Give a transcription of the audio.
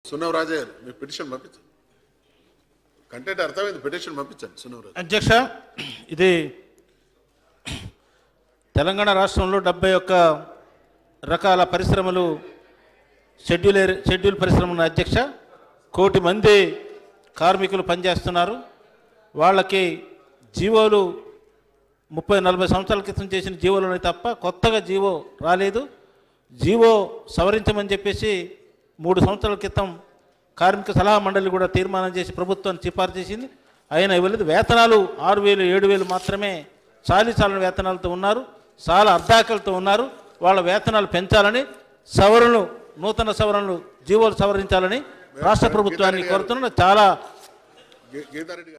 సున్నవ రాజా గారు మీ పిటిషన్ పంపించండి కంటెంట్ అర్థమైంది పిటిషన్ పంపించండి సున్నవ రాజా అధ్యక్ష ఇది తెలంగాణ రాష్ట్రంలో డెబ్బై ఒక్క రకాల పరిశ్రమలు షెడ్యూల్ ఏరి- షెడ్యూల్ పరిశ్రమ ఉన్న అధ్యక్ష కోటి మంది కార్మికులు పనిచేస్తున్నారు వాళ్ళకి జీవోలు ముప్పై నలభై సంవత్సరాల క్రితం చేసిన జీవోలు ఉన్నాయి తప్ప కొత్తగా జీవో రాలేదు జీవో సవరించమని చెప్పేసి మూడు సంవత్సరాల క్రితం కార్మిక సలహా మండలి కూడా తీర్మానం చేసి ప్రభుత్వాన్ని సిఫార్సు చేసింది అయినా ఇవ్వలేదు వేతనాలు ఆరు వేలు ఏడు వేలు మాత్రమే చాలీ చాలని వేతనాలతో ఉన్నారు చాలా అర్ధాకలతో ఉన్నారు వాళ్ళ వేతనాలు పెంచాలని సవరణలు నూతన సవరణలు జీవోలు సవరించాలని రాష్ట్ర ప్రభుత్వాన్ని కోరుతున్నాను చాలా గీ- గీతారెడ్డి గారు